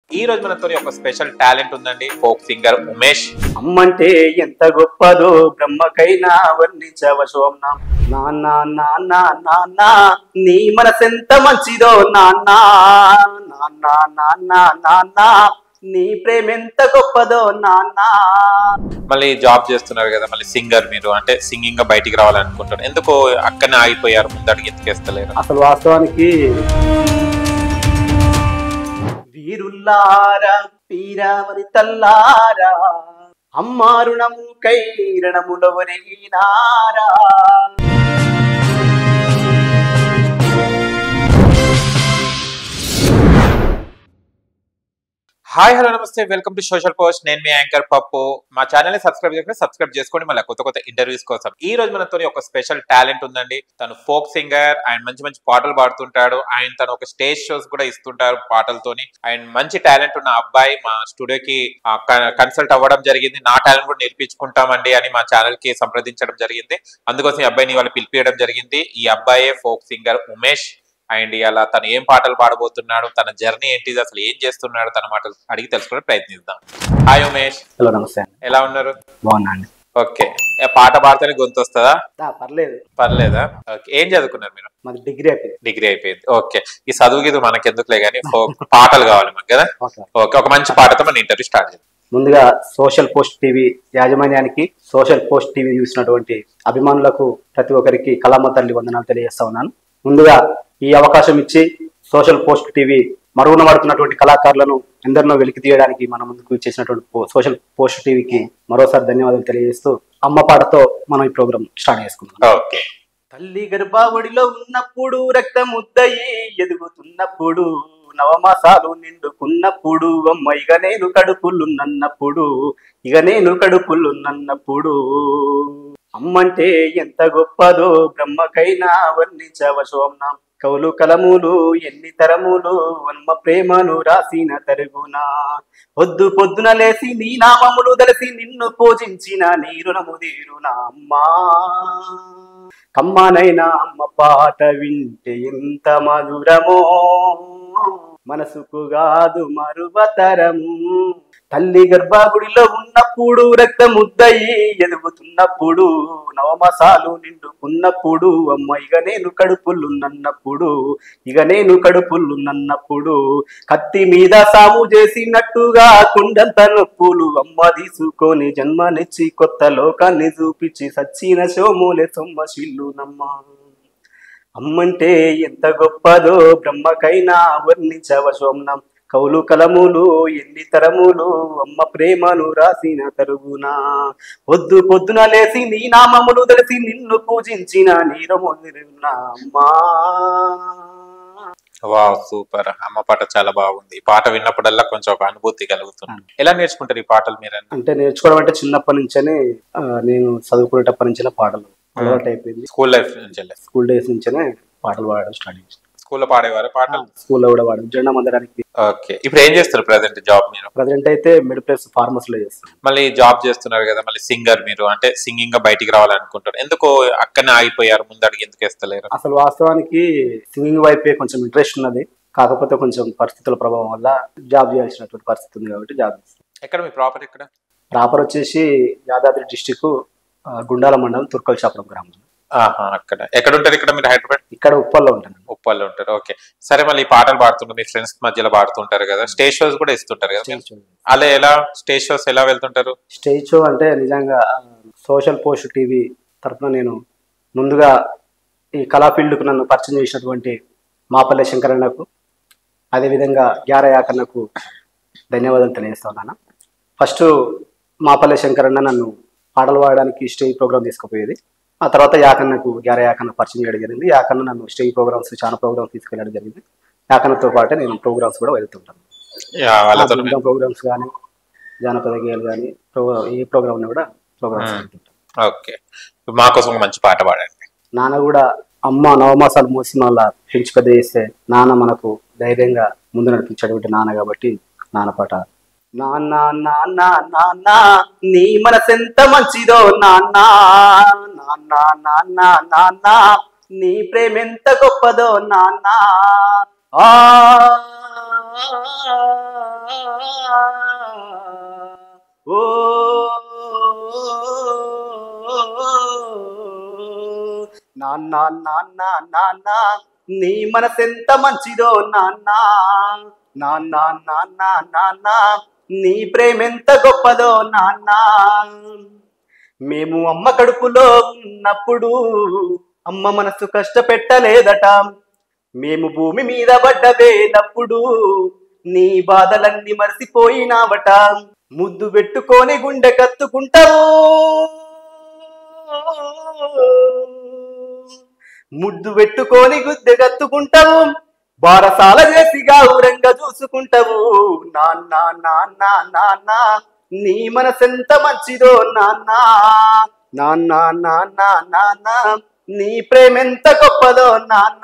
ఈ రోజు మనతో ఒక స్పెషల్ టాలెంట్ ఉందండి ఫోక్ సింగర్ ఉమేష్ అమ్మంటే ఎంత గొప్పదో బ్రహ్మకైనా వర్ణించవ సోమ్నా నాన్న నాన్న నాన్న నీ మనసెంత మంచిదో నాన్న నాన్న నాన్న నాన్న నీ ప్రేమెంత గొప్పదో నాన్న మళ్ళీ జాబ్ చేస్తున్నారు కదా మళ్ళీ సింగర్ మీరు అంటే సింగింగ్ గా బయటికి రావాలనుకుంటారు ఎందుకు అక్కడనే ఆగిపోయారు ముందడికి ఎత్తుకేస్తలేరు అసలు వాస్తవానికి వీరుల్లారా వీరావరి తల్లారా అమ్మారుణము కైరణములో ఒరిగినారా హాయ్ హలో నమస్తే వెల్కమ్ టు సోషల్ పోస్ట్ నేను మీ యాంకర్ పప్పు మా ఛానల్ ని సబ్స్క్రైబ్ చేసుకుని సబ్స్క్రైబ్ చేసుకోండి మళ్ళీ కొత్త కొత్త ఇంటర్వ్యూస్ కోసం ఈ రోజు మనతో ఒక స్పెషల్ టాలెంట్ ఉందండి తను ఫోక్ సింగర్ ఆయన మంచి మంచి పాటలు పాడుతుంటాడు ఆయన తను ఒక స్టేజ్ షోస్ కూడా ఇస్తుంటారు పాటలతోని ఆయన మంచి టాలెంట్ ఉన్న అబ్బాయి మా స్టూడియోకి కన్సల్ట్ అవ్వడం జరిగింది నా టాలెంట్ కూడా నేర్పించుకుంటామండి అని మా ఛానల్ కి సంప్రదించడం జరిగింది అందుకోసం ఈ అబ్బాయిని వాళ్ళు పిలిపియడం జరిగింది ఈ అబ్బాయే ఫోక్ సింగర్ ఉమేష్ అండ్ ఇలా తను ఏం పాటలు పాడబోతున్నాడు తన జర్నీ ఏంటిది అసలు ఏం చేస్తున్నాడు తన మాటలు అడిగి తెలుసుకునే ప్రయత్నిద్దాం హాయ్ ఉమేష్ హలో నమస్తే అండి ఎలా ఉన్నారు బాగున్నా అండి ఓకే ఏ పాట పాడితేనే గొంతు వస్తుందా ఆ, పర్లేదు పర్లేదా ఓకే ఏం చదువుకున్నారు మీరు మాది డిగ్రీ అయిపోయింది డిగ్రీ అయిపోయింది ఓకే ఈ చదువు ఇది మనకి ఎందుకులే కానీ పాటలు కావాలి మనకి కదా ఓకే ఓకే ఒక మంచి పాటతో మన ఇంటర్వ్యూ స్టార్ట్ చేద్దాం ముందుగా సోషల్ పోస్ట్ టీవీ యాజమాన్యానికి సోషల్ పోస్ట్ టీవీ చూసినటువంటి అభిమానులకు ప్రతి ఒక్కరికి కళామ తల్లి వందనాలు తెలియజేస్తా ఉన్నాను ముందుగా ఈ అవకాశం ఇచ్చి సోషల్ పోస్ట్ టీవీ మరుగున పడుతున్నటువంటి కళాకారులను ఎందరినో వెలికి తీయడానికి మన ముందుకు చేసినటువంటి పో- సోషల్ పోస్ట్ టీవీకి మరోసారి ధన్యవాదాలు తెలియజేస్తూ అమ్మ పాటతో మనం ఈ ప్రోగ్రామ్ స్టార్ట్ చేసుకుందాం ఓకే తల్లి గర్భావడిలో ఉన్నప్పుడు రక్తముద్దయి ఎదుగుతున్నప్పుడు నవమాసాలు నిండుకున్నప్పుడు అమ్మ ఇక నేను కడుపులున్నప్పుడు ఇక నేను కడుపులున్నప్పుడు అమ్మంటే ఎంత గొప్పదో బ్రహ్మకైనా వర్ణించవ సోమ్నాం కవులు కలములు ఎన్ని తరములు అమ్మ ప్రేమను రాసిన తరుగునా పొద్దు పొద్దున లేసి నీ నామములు దలసి నిన్ను పూజించిన నీ రుణము తీరునా అమ్మా కమ్మనైనా అమ్మ పాట వింటే ఎంత మధురమో మనసుకు కాదు మరువతరము తల్లి గర్భగుడిలో ఉన్నప్పుడు రక్తముద్దయి ఎదుగుతున్నప్పుడు నవమసాలు నిండుకున్నప్పుడు అమ్మ ఇక నేను కడుపులున్నప్పుడు ఇక నేను కడుపులున్నప్పుడు కత్తి మీద సాము చేసినట్టుగా కుండంత నొప్పులు అమ్మ తీసుకొని జన్మనిచ్చి కొత్త లోకాన్ని చూపించి సచ్చిన సోములే సొమ్మ శిల్లునమ్మ అమ్మంటే ఎంత గొప్పదో బ్రహ్మకైనా వర్ణించవ సోమ్నం కౌలు కలములు ఎన్ని తరములు అమ్మ ప్రేమను రాసిన తరుగునా పొద్దు పొద్దున లేసి నీ నామములు తెలిసి నిన్ను పూజించిన నీరము అమ్మా వావ్ సూపర్ అమ్మ పాట చాలా బాగుంది ఈ పాట విన్నప్పుడల్లా కొంచెం ఒక అనుభూతి కలుగుతుంది ఎలా నేర్చుకుంటారు ఈ పాటలు మీరు అంటే నేర్చుకోవడం అంటే చిన్నప్పటి నుంచేనే ఆ, నేను చదువుకునేటప్పటి నుంచే పాటలు అలవాటు అయిపోయింది స్కూల్ లైఫ్ నుంచి స్కూల్ డేస్ నుంచేనే పాటలు పాడడం స్టార్ట్ చేసాను స్కూల్లో పాడేవారు పాటలు స్కూల్లో కూడా పాడడం జెండా మందడానికి ఓకే ఇప్పుడు ఏం చేస్తారు ప్రజెంట్ జాబ్ మీరు ప్రజెంట్ అయితే మిడిల్ ప్లేస్ ఫార్మసీలో చేస్తాను మళ్ళీ జాబ్ చేస్తున్నారు కదా మళ్ళీ సింగర్ మీరు అంటే సింగింగ్ గా బయటికి రావాలనుకుంటారు ఎందుకు అక్కడనే ఆగిపోయారు ముందడికి ఎందుకు వేస్తలేరు అసలు వాస్తవానికి సింగింగ్ వైపే కొంచెం ఇంట్రెస్ట్ ఉన్నది కాకపోతే కొంచెం పరిస్థితుల ప్రభావం వల్ల జాబ్ చేయాల్సినటువంటి పరిస్థితి ఉంది కాబట్టి జాబ్ చేస్తాను ఎక్కడ మీ ప్రాపర్ ఎక్కడ ప్రాపర్ వచ్చేసి యాదాద్రి డిస్టిక్ గుండాల మండలం తుర్కల్చాపురం గ్రామం ఆహా అక్కడ ఎక్కడ ఉంటారు ఇక్కడ మీరు హైదరాబాద్ ఇక్కడ ఉప్పల్లో ఉంటాను ఉప్పల్లో ఉంటారు ఓకే సరే మళ్ళీ ఈ పాటలు పాడుతుంటారు మీ ఫ్రెండ్స్ మధ్యలో పాడుతుంటారు కదా స్టేజ్ షోస్ కూడా ఇస్తుంటారు కదా మీరు? అలా ఎలా స్టేజ్ షోస్ ఎలా వెళ్తుంటారు స్టేజ్ షో అంటే నిజంగా సోషల్ పోస్ట్ టీవీ తరఫున నేను ముందుగా ఈ కళా ఫీల్డ్కు నన్ను పరిచయం చేసినటువంటి మాపల్లె శంకరన్నకు అదేవిధంగా గ్యార యాకన్నకు ధన్యవాదాలు తెలియజేస్తా ఉన్నాను ఫస్ట్ మాపల్లె శంకరన్న నన్ను పాటలు పాడడానికి స్టేజ్ ప్రోగ్రామ్ తీసుకుపోయేది ఆ తర్వాత యాకన్నకు గ్యార యాకన్న పరిచయం చేయడం జరిగింది యాకన్న నన్ను స్టేజ్ ప్రోగ్రామ్స్ చాలా ప్రోగ్రామ్స్ తీసుకెళ్ళడం జరిగింది యాకన్నతో పాటు నేను ప్రోగ్రామ్స్ కూడా వెళ్తుంటాను యా, వాళ్ళతో ప్రోగ్రామ్స్ కానీ జానపద గేయాలు కానీ ప్రోగ్రామ్ ఏ ప్రోగ్రామ్ కూడా ప్రోగ్రామ్స్ Hmm. ఓకే మా కోసం ఒక మంచి పాట పాడండి నాన్న కూడా అమ్మ నవమాసాలు మోసిన వాళ్ళ పెంచి పెద్ద చేస్తే నాన్న మనకు ధైర్యంగా ముందు నడిపించేటువంటి నాన్న కాబట్టి నాన్న పాట నాన్న నాన్న నాన్న నీ మనసెంత మంచిదో నాన్న నాన్న నాన్న నాన్న నీ ప్రేమెంత గొప్పదో నాన్న ఆ ఓ నాన్న నాన్న నాన్న నీ మనసెంత మంచిదో నాన్న నాన్న నాన్న నాన్న నీ ప్రేమెంత గొప్పదో నాన్న మేము అమ్మ కడుపులో ఉన్నప్పుడు అమ్మ మనసు కష్టపెట్టలేదట మేము భూమి మీద పడ్డవేనప్పుడు నీ బాధలన్నీ మర్చిపోయినావట ముద్దు పెట్టుకొని గుండె కత్తుకుంటావు ముద్దు పెట్టుకొని గుద్దె కత్తుకుంటావు బారసాల చేసి గౌరంగా చూసుకుంటావు నాన్న నాన్న నాన్న నీ మనసెంత మంచిదో నాన్న నాన్న నాన్న నాన్న నీ ప్రేమెంత గొప్పదో నాన్న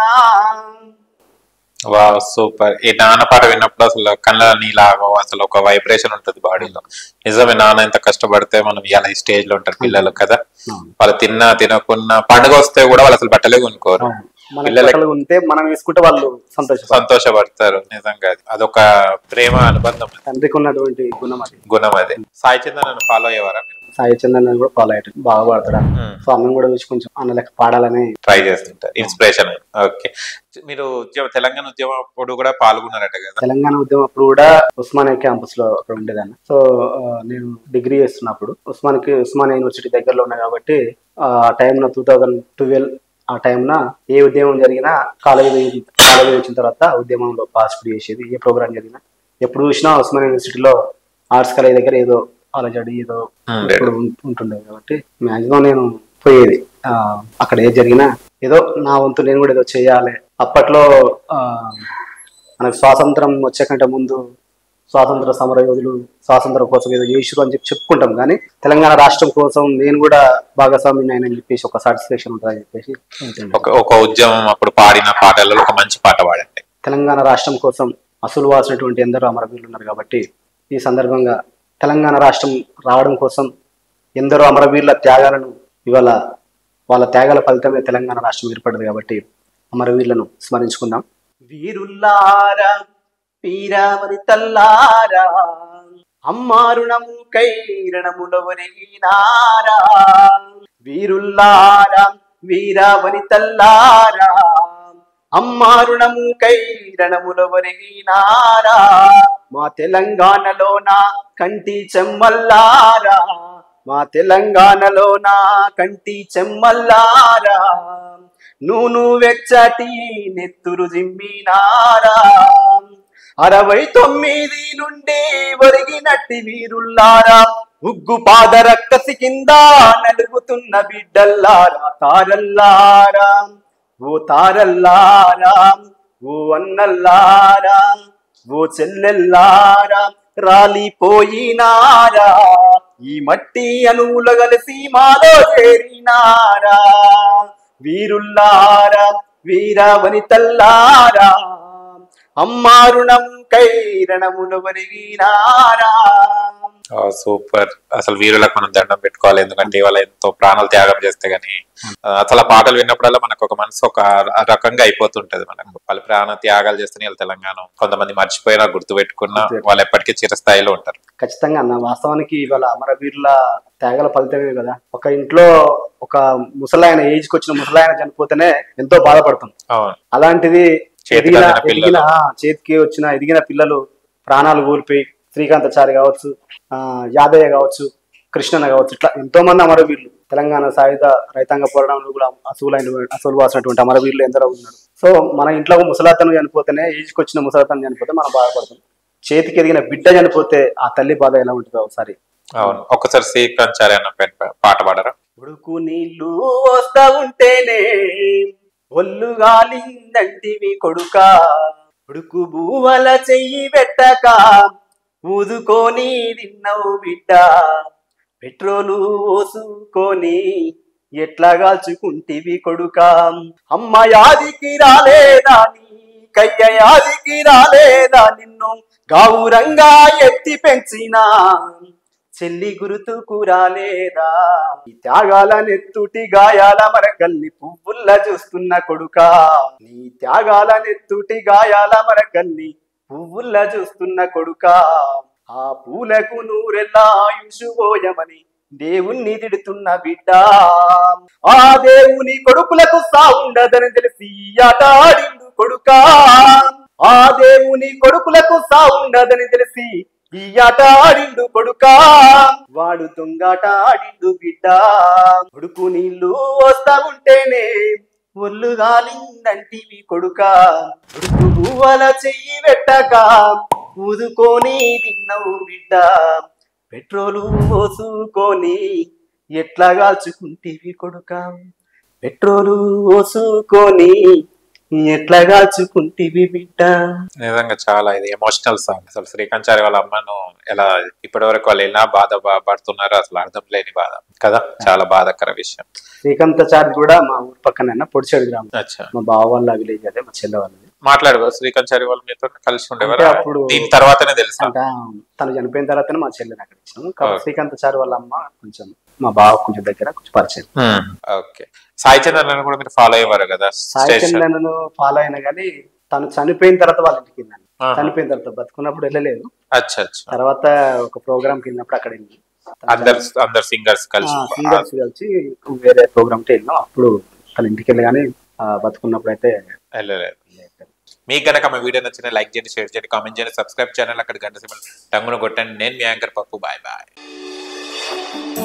వా సూపర్ ఈ నాన్న పాట విన్నప్పుడు అసలు కళ్ళ నీలాగో అసలు ఒక వైబ్రేషన్ ఉంటుంది బాడీలో నిజమే నాన్న ఎంత కష్టపడితే మనం ఇవాళ ఈ స్టేజ్ లో ఉంటారు పిల్లలు కదా వాళ్ళు తిన్నా తినకున్నా పండుగ వస్తే కూడా వాళ్ళు అసలు బట్టలే కొనుక్కోరు మన పిల్లలకి- పిల్లలు ఉంటే మనం వేసుకుంటే వాళ్ళు సంతోషపడతారు సంతోషపడతారు నిజంగా అది. అదొక ప్రేమ అనుబంధం తండ్రికి ఉన్నటువంటి గుణం అది గుణం అది సాయి చంద్ర నన్ను ఫాలో అయ్యేవారా సాయి చందన్ కూడా ఫాలో అయ్యాడు బాగా పాడతాడు సో అమ్మని కూడా చూసి కొంచెం అన్న లెక్క పాడాలని ట్రై చేస్తుంటారు ఇన్స్పిరేషన్ ఓకే మీరు ఉద్యమ తెలంగాణ ఉద్యమం అప్పుడు కూడా పాల్గొన్నారట కదా తెలంగాణ ఉద్యమం అప్పుడు కూడా ఉస్మానియా క్యాంపస్ లో అక్కడ ఉండేదాన్ని సో ఆ, నేను డిగ్రీ చేస్తున్నప్పుడు ఉస్మానికి ఉస్మానియా యూనివర్సిటీ దగ్గరలో ఉన్నా కాబట్టి ఆ టైంలో టూ థౌజండ్ ట్వెల్వ్ ఆ టైంన ఏ ఉద్యమం జరిగినా కాలేజీ కాలేజీ వచ్చిన తర్వాత ఉద్యమంలో పార్టిసిపేట్ చేసేది ఏ ప్రోగ్రామ్ జరిగినా ఎప్పుడు చూసినా ఉస్మానియా యూనివర్సిటీలో ఆర్ట్స్ కాలేజ్ దగ్గర ఏదో అలజడి ఏదో Hmm, ఎప్పుడు ఉం- ఉంటుండే కాబట్టి మాక్సిమం నేను పోయేది ఆ, అక్కడ ఏది జరిగినా ఏదో నా వంతు నేను కూడా ఏదో చేయాలి అప్పట్లో ఆ, మనకు స్వాతంత్రం వచ్చే కంటే ముందు స్వాతంత్ర సమర యోధులు స్వాతంత్రం కోసం ఏదో చేసిరు అని చెప్పి చెప్పుకుంటాం కానీ తెలంగాణ రాష్ట్రం కోసం నేను కూడా భాగస్వామిని అయినని చెప్పేసి ఒక సాటిస్ఫాక్షన్ ఉంటుందని చెప్పేసి ఉంటుంది. ఒక ఒక ఉద్యమం అప్పుడు పాడిన పాటలలో ఒక మంచి పాట పాడండి తెలంగాణ రాష్ట్రం కోసం అసలు వాసినటువంటి ఎందరో అమరవీరులు ఉన్నారు కాబట్టి ఈ సందర్భంగా తెలంగాణ రాష్ట్రం రావడం కోసం ఎందరో అమరవీరుల త్యాగాలను ఇవాళ వాళ్ళ త్యాగాల ఫలితమే తెలంగాణ రాష్ట్రం ఏర్పడింది కాబట్టి అమరవీరులను స్మరించుకుందాం వీరుల్లారా వీరావరి తల్లారా అమ్మారుణము కైరణముల ఒరిగినారా వీరుల్లారా వీరావని తల్లారా అమ్మారుణము కైరణముల ఒరిగినారా మా తెలంగాణలోన కంటి చెమ్మల్లారా మా తెలంగాణలోన కంటి చెమ్మల్లారా నూను వెచ్చటి నెత్తురు జిమ్మినారా అరవై తొమ్మిది నుండి ఒరిగినట్టి వీరుల్లారా ఉగ్గు పాద రక్కసి కింద నలుగుతున్న బిడ్డల్లారా తారల్లారా ఓ తారల్లారా ఓ అన్నల్లారా ఓ చెల్లెల్లారా రాలిపోయినారా ఈ మట్టి అణువుల కలిసి మాలో చేరినారా వీరుల్లారా వీర వనితల్లారా అమ్మారుణం కైరణములు వరిగినారా సూపర్ అసలు వీరులకు మనం దండం పెట్టుకోవాలి ఎందుకంటే వాళ్ళ ఎంతో ప్రాణాలు త్యాగం చేస్తే గానీ ఆ, అసలు ఆ పాటలు విన్నప్పుడల్లా మనకు ఒక మనసు ఒక రకంగా అయిపోతుంటది మనకు వాళ్ళు ప్రాణ త్యాగాలు చేస్తేనే వాళ్ళు తెలంగాణ కొంతమంది మర్చిపోయినా గుర్తు పెట్టుకున్నా వాళ్ళు ఎప్పటికీ చిరస్థాయిలో ఉంటారు ఖచ్చితంగా అన్న వాస్తవానికి ఇవాళ అమరవీరుల త్యాగాల ఫలితమే కదా ఒక ఇంట్లో ఒక ముసలాయన ఏజ్కి వచ్చిన ముసలాయన చనిపోతేనే ఎంతో బాధపడతాం అవును అలాంటిది చేతికి ఎదిగిన అందిన పిల్లలు. ఎదిగిన ఆ, చేతికి వచ్చిన ఎదిగిన పిల్లలు ప్రాణాలు కోల్పోయి శ్రీకాంతాచారి కావచ్చు ఆ, యాదయ్య కావచ్చు కృష్ణన్న కావచ్చు ఇట్లా ఎంతో మంది అమరవీరులు తెలంగాణ సాయుధ రైతాంగ పోరాటంలో కూడా అసూలైన అసలు వాసినటువంటి అమరవీరులు ఎందరో ఉన్నారు సో మన ఇంట్లో ఒక ముసలాతను చనిపోతేనే ఏజ్కి వచ్చిన ముసలాతను చనిపోతే మనం బాధపడతాం చేతికి ఎదిగిన బిడ్డ చనిపోతే ఆ తల్లి బాధ ఎలా ఉంటుందో ఒకసారి అవును ఒక్కసారి శ్రీకాంత్ అన్న పెన్- పాట పాడరా ఉడుకు నీళ్ళు వస్తా ఉంటేనే ఒళ్ళు గాలిందంటివి కొడుక ఉడుకు బూవల చెయ్యి పెట్టక ఊదుకొని తిన్నవు బిడ్డ పెట్రోలు పోసుకొని ఎట్లా కాల్చుకుంటివి కొడుక అమ్మ యాదికి రాలేదా నీ కయ్య యాదికి రాలేదా నిన్ను గౌరంగా ఎత్తి పెంచినా చెల్లి గురుతుకు రాలేదా ఈ త్యాగాల నెత్తుటి గాయాల మరకల్ని పువ్వుల్లా చూస్తున్న కొడుకా నీ త్యాగాల నెత్తుటి గాయాల మరకల్ని పువ్వుల్లా చూస్తున్న కొడుక ఆ పూలకు నూరెల్లా ఆయుషు పోయమని దేవుణ్ణి తిడుతున్న బిడ్డ ఆ దేవుని కొడుకులకు సావుండదని తెలిసి ఈ ఆట ఆడిండు కొడుక ఆ దేవుని కొడుకులకు సావుండదని తెలిసి ఈ ఆట ఆడిండు కొడుక వాడు దొంగాట ఆడిండు బిడ్డ కొడుకు నీళ్లు వస్తా ఉంటేనే ఒళ్ళు గాలిందంటివి కొడుక కొడుకు గువ్వల చెయ్యి పెట్టక ఊదుకొని తిన్నవు బిడ్డ పెట్రోలు పోసుకొని ఎట్లా కాల్చుకుంటేవి కొడుక పెట్రోలు పోసుకొని ఎట్లా కాల్చుకుంటేవి బిడ్డ నిజంగా చాలా ఇది ఎమోషనల్ సాంగ్ అసలు శ్రీకాంత్ చారి వాళ్ళ అమ్మను ఎలా ఇప్పటి వరకు వాళ్ళు ఎలా బాధ ప- పడుతున్నారో అసలు అర్థం లేని బాధ కదా చాలా బాధాకర విషయం శ్రీకాంతాచారి కూడా మా ఊరు పక్కన పొడిచాడు గ్రామం అచ్చా మా బావ వాళ్ళ విలేజ్ అదే మా చెల్లె వాళ్ళది మాట్లాడు శ్రీకాంత్ చారి వాళ్ళు మీతో కలిసి ఉండేవారు అంటే అప్పుడు దీని తర్వాతనే తెలుసా అంటే తను చనిపోయిన తర్వాతనే మా చెల్లెని అక్కడ ఇచ్చాము కాబట్టి Okay. శ్రీకాంతాచారి వాళ్ళ అమ్మ కొంచెం మా బావ కొంచెం దగ్గర కొంచెం పరిచయం ఓకే సాయి చంద్రన్ కూడా మీరు ఫాలో అయ్యేవారు కదా సాయి స్టేషన్ చందన్ను ఫాలో అయినా కానీ తను చనిపోయిన తర్వాత వాళ్ళ ఇంటికి వెళ్ళాను ఆహా. చనిపోయిన తర్వాత బతుకున్నప్పుడు వెళ్ళలేదు అచ్చా అచ్చా తర్వాత ఒక ప్రోగ్రామ్ కి వెళ్ళినప్పుడు అక్కడ వెళ్ళి అందరు అందరు సింగర్స్ కలిసి సింగర్స్ కలిసి వేరే ప్రోగ్రామ్ కి వెళ్ళినాం అప్పుడు తన ఇంటికి వెళ్ళి కానీ బతుకున్నప్పుడు అయితే వెళ్ళలేదు మీకు కనుక మా వీడియో నచ్చిన లైక్ చేయండి షేర్ చేయండి కామెంట్ చేయండి సబ్స్క్రైబ్ ఛానల్ అక్కడ గంట సింబల్ టంగును కొట్టండి నేను మీ యాంకర్ పప్పు బాయ్ బాయ్